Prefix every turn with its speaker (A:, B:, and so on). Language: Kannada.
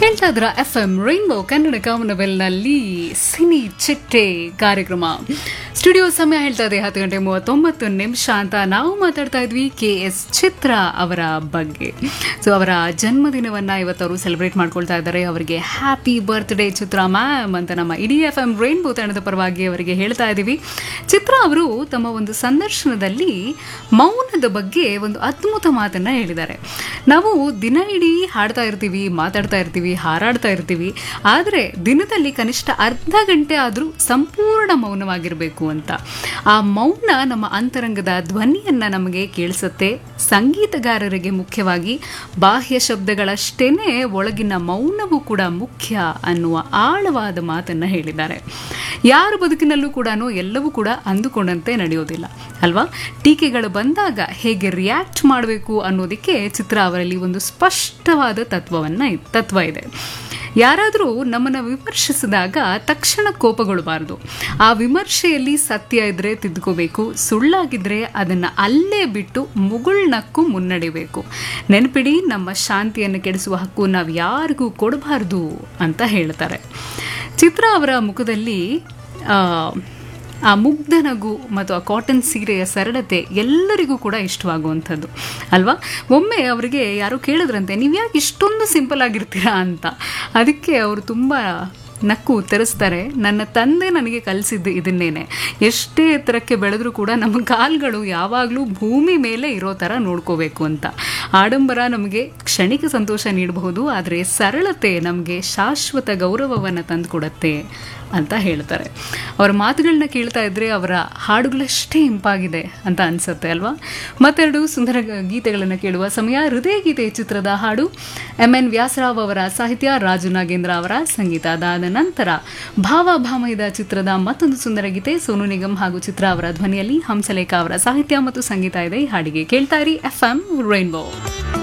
A: ಕೇಳ್ತಾ ಇದ್ರ ಎಫ್ ಎಂ ರೈನ್ಬೋ ಕನ್ನಡ ಕಾಮನವೆಲ್ನಲ್ಲಿ ಸಿನಿ ಚಿಟ್ಟೆ ಕಾರ್ಯಕ್ರಮ ಸ್ಟುಡಿಯೋ ಸಮಯ ಹೇಳ್ತಾ ಇದೆ ಹತ್ತು ಗಂಟೆ ಮೂವತ್ತೊಂಬತ್ತು ನಿಮಿಷ ಅಂತ ನಾವು ಮಾತಾಡ್ತಾ ಇದ್ವಿ ಕೆ ಎಸ್ ಚಿತ್ರ ಅವರ ಬಗ್ಗೆ ಸೊ ಅವರ ಜನ್ಮದಿನವನ್ನ ಇವತ್ತು ಅವರು ಸೆಲೆಬ್ರೇಟ್ ಮಾಡ್ಕೊಳ್ತಾ ಇದ್ದಾರೆ ಅವರಿಗೆ ಹ್ಯಾಪಿ ಬರ್ತ್ಡೇ ಚಿತ್ರ ಮ್ಯಾಮ್ ಅಂತ ನಮ್ಮ ಇಡೀ ಎಫ್ ಎಂ ರೈನ್ಬೋ ತಂಡದ ಪರವಾಗಿ ಅವರಿಗೆ ಹೇಳ್ತಾ ಇದ್ದೀವಿ ಚಿತ್ರ ಅವರು ತಮ್ಮ ಒಂದು ಸಂದರ್ಶನದಲ್ಲಿ ಮೌನದ ಬಗ್ಗೆ ಒಂದು ಅದ್ಭುತ ಮಾತನ್ನ ಹೇಳಿದ್ದಾರೆ ನಾವು ದಿನ ಇಡೀ ಹಾಡ್ತಾ ಇರ್ತೀವಿ ಮಾತಾಡ್ತಾ ಇರ್ತೀವಿ ಹಾರಾಡ್ತಾ ಇರ್ತೀವಿ ಆದರೆ ದಿನದಲ್ಲಿ ಕನಿಷ್ಠ ಅರ್ಧ ಗಂಟೆ ಆದರೂ ಸಂಪೂರ್ಣ ಮೌನವಾಗಿರಬೇಕು ಅಂತ ಆ ಮೌನ ನಮ್ಮ ಅಂತರಂಗದ ಧ್ವನಿಯನ್ನ ನಮಗೆ ಕೇಳಿಸುತ್ತೆ ಸಂಗೀತಗಾರರಿಗೆ ಮುಖ್ಯವಾಗಿ ಬಾಹ್ಯ ಶಬ್ದಗಳಷ್ಟೇನೆ ಒಳಗಿನ ಮೌನವೂ ಕೂಡ ಮುಖ್ಯ ಅನ್ನುವ ಆಳವಾದ ಮಾತನ್ನ ಹೇಳಿದ್ದಾರೆ ಯಾರ ಬದುಕಿನಲ್ಲೂ ಕೂಡ ಎಲ್ಲವೂ ಕೂಡ ಅಂದುಕೊಂಡಂತೆ ನಡೆಯೋದಿಲ್ಲ ಅಲ್ವಾ ಟೀಕೆಗಳು ಬಂದಾಗ ಹೇಗೆ ರಿಯಾಕ್ಟ್ ಮಾಡಬೇಕು ಅನ್ನೋದಕ್ಕೆ ಚಿತ್ರ ಅವರಲ್ಲಿ ಒಂದು ಸ್ಪಷ್ಟವಾದ ತತ್ವವನ್ನ ತತ್ವ ಇದೆ ಯಾರಾದರೂ ನಮ್ಮನ್ನು ವಿಮರ್ಶಿಸಿದಾಗ ತಕ್ಷಣ ಕೋಪಗೊಳ್ಳಬಾರದು ಆ ವಿಮರ್ಶೆಯಲ್ಲಿ ಸತ್ಯ ಇದ್ರೆ ತಿದ್ದುಕೋಬೇಕು ಸುಳ್ಳಾಗಿದ್ರೆ ಅದನ್ನು ಅಲ್ಲೇ ಬಿಟ್ಟು ಮುಗುಳ್ನಕ್ಕೂ ಮುನ್ನಡಿಬೇಕು ನೆನಪಿಡಿ ನಮ್ಮ ಶಾಂತಿಯನ್ನು ಕೆಡಿಸುವ ಹಕ್ಕು ನಾವು ಯಾರಿಗೂ ಕೊಡಬಾರ್ದು ಅಂತ ಹೇಳ್ತಾರೆ ಚಿತ್ರ ಅವರ ಮುಖದಲ್ಲಿ ಆ, ಆ ಮುಗ್ಧ ನಗು ಮತ್ತು ಆ ಕಾಟನ್ ಸೀರೆಯ ಸರಳತೆ ಎಲ್ಲರಿಗೂ ಕೂಡ ಇಷ್ಟವಾಗುವಂಥದ್ದು ಅಲ್ವಾ ಒಮ್ಮೆ ಅವರಿಗೆ ಯಾರೋ ಕೇಳಿದ್ರಂತೆ ನೀವು ಯಾಕೆ ಇಷ್ಟೊಂದು ಸಿಂಪಲ್ ಆಗಿರ್ತೀರಾ ಅಂತ ಅದಕ್ಕೆ ಅವರು ತುಂಬ ನಕ್ಕು ಉತ್ತರಿಸ್ತಾರೆ ನನ್ನ ತಂದೆ ನನಗೆ ಕಲಿಸಿದ್ದು ಇದನ್ನೇನೆ ಎಷ್ಟೇ ಎತ್ತರಕ್ಕೆ ಬೆಳೆದ್ರೂ ಕೂಡ ನಮ್ಮ ಕಾಲ್ಗಳು ಯಾವಾಗಲೂ ಭೂಮಿ ಮೇಲೆ ಇರೋ ಥರ ನೋಡ್ಕೋಬೇಕು ಅಂತ ಆಡಂಬರ ನಮಗೆ ಕ್ಷಣಿಕ ಸಂತೋಷ ನೀಡಬಹುದು ಆದರೆ ಸರಳತೆ ನಮಗೆ ಶಾಶ್ವತ ಗೌರವವನ್ನು ತಂದುಕೊಡುತ್ತೆ ಅಂತ ಹೇಳ್ತಾರೆ ಅವರ ಮಾತುಗಳನ್ನ ಕೇಳ್ತಾ ಇದ್ರೆ ಅವರ ಹಾಡುಗಳಷ್ಟೇ ಇಂಪಾಗಿದೆ ಅಂತ ಅನ್ಸುತ್ತೆ ಅಲ್ವಾ ಮತ್ತೆರಡು ಸುಂದರ ಗೀತೆಗಳನ್ನು ಕೇಳುವ ಸಮಯ ಹೃದಯ ಗೀತೆ ಚಿತ್ರದ ಹಾಡು ಎಂ ಎನ್ ವ್ಯಾಸರಾವ್ ಅವರ ಸಾಹಿತ್ಯ ರಾಜು ನಾಗೇಂದ್ರ ಅವರ ಸಂಗೀತ ಅದಾದ ನಂತರ ಭಾವ ಭಾಮೈದ ಚಿತ್ರದ ಮತ್ತೊಂದು ಸುಂದರ ಗೀತೆ ಸೋನು ನಿಗಮ್ ಹಾಗೂ ಚಿತ್ರ ಅವರ ಧ್ವನಿಯಲ್ಲಿ ಹಂಸಲೇಖ ಅವರ ಸಾಹಿತ್ಯ ಮತ್ತು ಸಂಗೀತ ಇದೆ ಈ ಹಾಡಿಗೆ ಕೇಳ್ತಾ ಇರಿ ಎಫ್ ಎಂ ರೈನ್ಬೋ